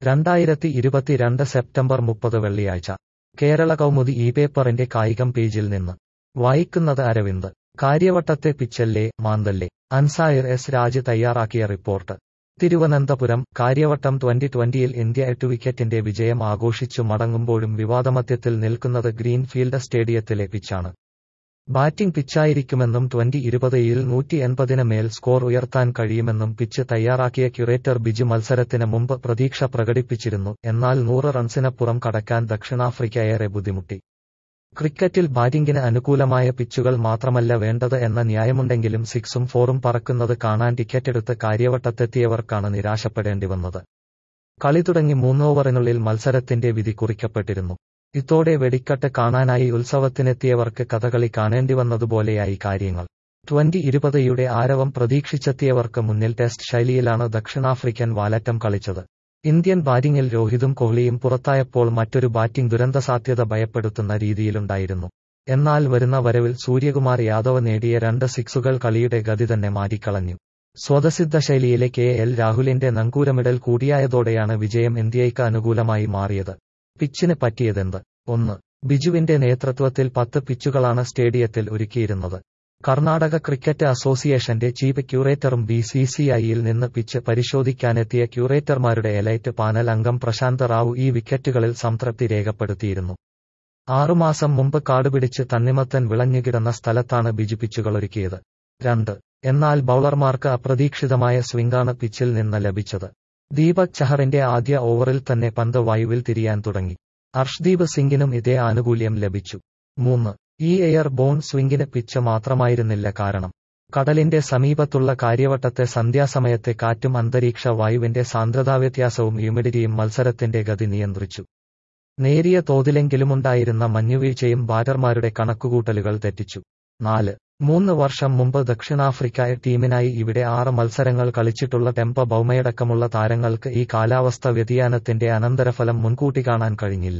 രണ്ടായിരത്തി ഇരുപത്തിരണ്ട് സെപ്റ്റംബർ മുപ്പത് വെള്ളിയാഴ്ച കേരള കൗമുദി ഈ പേപ്പറിന്റെ കായികം പേജിൽ നിന്ന് വായിക്കുന്നത് അരവിന്ദ് കാര്യവട്ടത്തെ പിച്ചല്ലേ മാന്തല്ലേ അൻസായർ എസ് രാജ് തയ്യാറാക്കിയ റിപ്പോർട്ട് തിരുവനന്തപുരം കാര്യവട്ടം ട്വന്റി ട്വന്റിയിൽ ഇന്ത്യ എട്ട് വിക്കറ്റിന്റെ വിജയം ആഘോഷിച്ചു മടങ്ങുമ്പോഴും വിവാദമധ്യത്തിൽ നിൽക്കുന്നത് ഗ്രീൻഫീൽഡ് സ്റ്റേഡിയത്തിലെ പിച്ചാണ് ബാറ്റിംഗ് പിച്ചായിരിക്കുമെന്നും ട്വന്റി ഇരുപതിൽ നൂറ്റി എൺപതിന് മേൽ സ്കോർ ഉയർത്താൻ കഴിയുമെന്നും പിച്ച് തയ്യാറാക്കിയ ക്യുറേറ്റർ ബിജു മത്സരത്തിന് മുമ്പ് പ്രതീക്ഷ പ്രകടിപ്പിച്ചിരുന്നു എന്നാൽ നൂറ് റൺസിനപ്പുറം കടക്കാൻ ദക്ഷിണാഫ്രിക്ക ഏറെ ബുദ്ധിമുട്ടി ക്രിക്കറ്റിൽ ബാറ്റിംഗിന് അനുകൂലമായ പിച്ചുകൾ മാത്രമല്ല വേണ്ടത് എന്ന ന്യായമുണ്ടെങ്കിലും സിക്സും ഫോറും പറക്കുന്നത് കാണാൻ ടിക്കറ്റെടുത്ത് കാര്യവട്ടത്തെത്തിയവർക്കാണ് നിരാശപ്പെടേണ്ടി വന്നത് കളി തുടങ്ങി മൂന്നോവറിനുള്ളിൽ മത്സരത്തിന്റെ വിധി കുറിക്കപ്പെട്ടിരുന്നു ഇതോടെ വെടിക്കട്ട് കാണാനായി ഉത്സവത്തിനെത്തിയവർക്ക് കഥകളി കാണേണ്ടി വന്നതുപോലെയായി കാര്യങ്ങൾ ട്വന്റി ഇരുപതയുടെ ആരവം പ്രതീക്ഷിച്ചെത്തിയവർക്ക് മുന്നിൽ ടെസ്റ്റ് ശൈലിയിലാണ് ദക്ഷിണാഫ്രിക്കൻ വാലറ്റം കളിച്ചത് ഇന്ത്യൻ ബാറ്റിംഗിൽ രോഹിതും കോഹ്ലിയും പുറത്തായപ്പോൾ മറ്റൊരു ബാറ്റിംഗ് ദുരന്ത സാധ്യത ഭയപ്പെടുത്തുന്ന രീതിയിലുണ്ടായിരുന്നു എന്നാൽ വരുന്ന വരവിൽ സൂര്യകുമാർ യാദവ് നേടിയ രണ്ട് സിക്സുകൾ കളിയുടെ ഗതി തന്നെ മാറ്റിക്കളഞ്ഞു സ്വതസിദ്ധ ശൈലിയിലെ കെ എൽ രാഹുലിന്റെ നങ്കൂരമിടൽ കൂടിയായതോടെയാണ് വിജയം ഇന്ത്യയ്ക്ക് അനുകൂലമായി മാറിയത് പിച്ചിന് പറ്റിയതെന്ത് ഒന്ന് ബിജുവിന്റെ നേതൃത്വത്തിൽ പത്ത് പിച്ചുകളാണ് സ്റ്റേഡിയത്തിൽ ഒരുക്കിയിരുന്നത് കർണാടക ക്രിക്കറ്റ് അസോസിയേഷന്റെ ചീഫ് ക്യൂറേറ്ററും ബി സി സി ഐയിൽ നിന്ന് പിച്ച് പരിശോധിക്കാനെത്തിയ ക്യൂറേറ്റർമാരുടെ എലൈറ്റ് പാനൽ അംഗം പ്രശാന്ത് റാവു ഈ വിക്കറ്റുകളിൽ സംതൃപ്തി രേഖപ്പെടുത്തിയിരുന്നു ആറുമാസം മുമ്പ് കാടുപിടിച്ച് തണ്ണിമത്തൻ വിളഞ്ഞുകിടന്ന സ്ഥലത്താണ് ബിജു പിച്ചുകളൊരുക്കിയത് രണ്ട് എന്നാൽ ബൌളർമാർക്ക് അപ്രതീക്ഷിതമായ സ്വിംഗാണ് പിച്ചിൽ നിന്ന് ലഭിച്ചത് ദീപക് ചഹറിന്റെ ആദ്യ ഓവറിൽ തന്നെ പന്ത് വായുവിൽ തിരിയാൻ തുടങ്ങി അർഷ്ദീപ് സിംഗിനും ഇതേ ആനുകൂല്യം ലഭിച്ചു മൂന്ന് ഈ എയർ ബോൺ സ്വിംഗിന് പിച്ച് മാത്രമായിരുന്നില്ല കാരണം കടലിന്റെ സമീപത്തുള്ള കാര്യവട്ടത്തെ സന്ധ്യാസമയത്തെ കാറ്റും അന്തരീക്ഷ വായുവിന്റെ സാന്ദ്രതാവ്യത്യാസവും ഹ്യൂമിഡിറ്റിയും മത്സരത്തിന്റെ ഗതി നിയന്ത്രിച്ചു നേരിയ തോതിലെങ്കിലുമുണ്ടായിരുന്ന മഞ്ഞുവീഴ്ചയും ബാറ്റർമാരുടെ കണക്കുകൂട്ടലുകൾ തെറ്റിച്ചു നാല് മൂന്ന് വർഷം മുമ്പ് ദക്ഷിണാഫ്രിക്ക ടീമിനായി ഇവിടെ ആറ് മത്സരങ്ങൾ കളിച്ചിട്ടുള്ള ടെമ്പ ബൌമയടക്കമുള്ള താരങ്ങൾക്ക് ഈ കാലാവസ്ഥ വ്യതിയാനത്തിന്റെ അനന്തരഫലം മുൻകൂട്ടി കാണാൻ കഴിഞ്ഞില്ല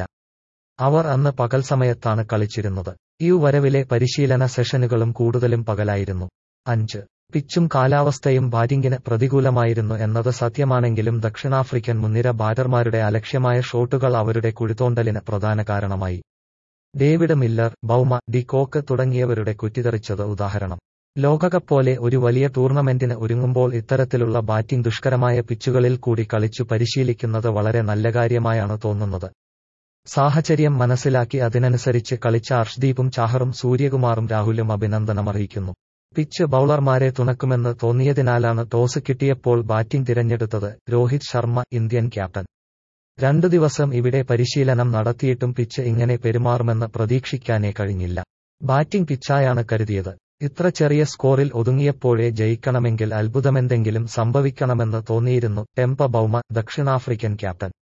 അവർ അന്ന് പകൽ സമയത്താണ് കളിച്ചിരുന്നത് ഈ വരവിലെ പരിശീലന സെഷനുകളും കൂടുതലും പകലായിരുന്നു അഞ്ച് പിച്ചും കാലാവസ്ഥയും ബാറ്റിംഗിന് പ്രതികൂലമായിരുന്നു എന്നത് സത്യമാണെങ്കിലും ദക്ഷിണാഫ്രിക്കൻ മുൻനിര ബാറ്റർമാരുടെ അലക്ഷ്യമായ ഷോട്ടുകൾ അവരുടെ കുഴിത്തോണ്ടലിന് പ്രധാന കാരണമായി David Miller Bavuma de Kock തുടങ്ങിയവരുടെ കുറ്റിതെറിച്ചത് ഉദാഹരണം ലോകകപ്പ് പോലെ ഒരു വലിയ ടൂർണമെന്റിന് ഒരുങ്ങുമ്പോൾ ഇത്തരത്തിലുള്ള ബാറ്റിംഗ് ദുഷ്കരമായ പിച്ചുകളിൽ കൂടി കളിച്ചു പരിശീലിക്കുന്നത് വളരെ നല്ല കാര്യമായാണ് തോന്നുന്നത് സാഹചര്യം മനസ്സിലാക്കി അതിനനുസരിച്ച് കളിച്ച അർഷ്ദീപും ചാഹറും സൂര്യകുമാറും രാഹുലും അഭിനന്ദനമറിയിക്കുന്നു പിച്ച് ബൌളർമാരെ തുണക്കുമെന്ന് തോന്നിയതിനാലാണ് ടോസ് കിട്ടിയപ്പോൾ ബാറ്റിംഗ് തിരഞ്ഞെടുത്തത് രോഹിത് ശർമ്മ ഇന്ത്യൻ ക്യാപ്റ്റൻ രണ്ടു ദിവസം ഇവിടെ പരിശീലനം നടത്തിയിട്ടും പിച്ച് ഇങ്ങനെ പെരുമാറുമെന്ന് പ്രതീക്ഷിക്കാനേ കഴിഞ്ഞില്ല ബാറ്റിംഗ് പിച്ചായാണ് കരുതിയത് ഇത്ര ചെറിയ സ്കോറിൽ ഒതുങ്ങിയപ്പോഴേ ജയിക്കണമെങ്കിൽ അത്ഭുതമെന്തെങ്കിലും സംഭവിക്കണമെന്ന് തോന്നിയിരുന്നു ടെമ്പ ബൌമ ദക്ഷിണാഫ്രിക്കൻ ക്യാപ്റ്റൻ